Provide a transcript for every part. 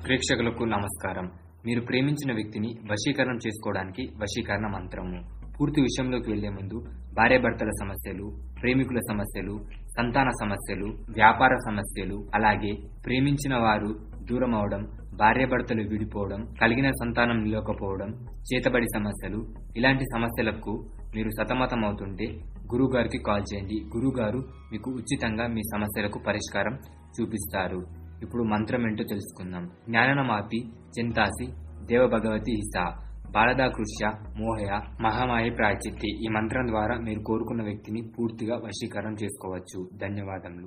ప్రేక్షకులకు నమస్కారం మీరు ప్రేమించిన వ్యక్తిని వశీకరణం చేసుకోవడానికి వశీకరణ మంత్రము పూర్తి విషయంలోకి వెళ్లే ముందు భార్యాభర్తల సమస్యలు ప్రేమికుల సమస్యలు సంతాన సమస్యలు వ్యాపార సమస్యలు అలాగే ప్రేమించిన వారు దూరం అవడం భార్యాభర్తలు విడిపోవడం కలిగిన సంతానం నిలవకపోవడం చేతబడి సమస్యలు ఇలాంటి సమస్యలకు మీరు సతమతం అవుతుంటే గురువు గారికి కాల్ చేయండి గురువు గారు మీకు ఉచితంగా మీ సమస్యలకు పరిష్కారం చూపిస్తారు ఇప్పుడు మంత్రం ఏంటో తెలుసుకుందాం జ్ఞానమాపి చింతాసి దేవ భగవతి హిసా బాలదా కృష్య మోహయ మహామాయి ప్రాచిత్తి ఈ మంత్రం ద్వారా మీరు కోరుకున్న వ్యక్తిని పూర్తిగా వశీకరణం చేసుకోవచ్చు ధన్యవాదములు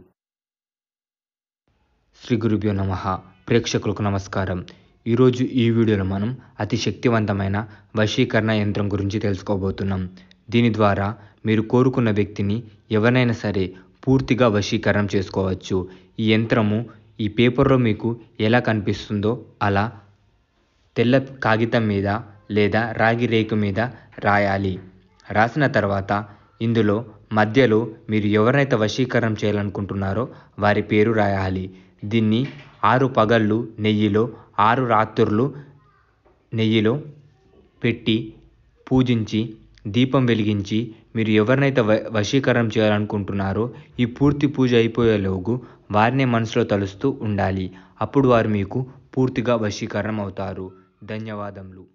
శ్రీ గురుభ్యో నమ ప్రేక్షకులకు నమస్కారం ఈరోజు ఈ వీడియోలో మనం అతి శక్తివంతమైన వశీకరణ యంత్రం గురించి తెలుసుకోబోతున్నాం దీని ద్వారా మీరు కోరుకున్న వ్యక్తిని ఎవరినైనా సరే పూర్తిగా వశీకరణం చేసుకోవచ్చు ఈ యంత్రము ఈ పేపర్లో మీకు ఎలా కనిపిస్తుందో అలా తెల్ల కాగితం మీద లేదా రాగి రేకు మీద రాయాలి రాసిన తర్వాత ఇందులో మధ్యలో మీరు ఎవరినైతే వశీకరణం చేయాలనుకుంటున్నారో వారి పేరు రాయాలి దీన్ని ఆరు పగళ్ళు నెయ్యిలో ఆరు రాత్రులు నెయ్యిలో పెట్టి పూజించి దీపం వెలిగించి మీరు ఎవరినైతే వ వశీకరణం చేయాలనుకుంటున్నారో ఈ పూర్తి పూజ అయిపోయేలోగు వారినే మనసులో తలుస్తూ ఉండాలి అప్పుడు వారు మీకు పూర్తిగా వశీకరణం అవుతారు ధన్యవాదములు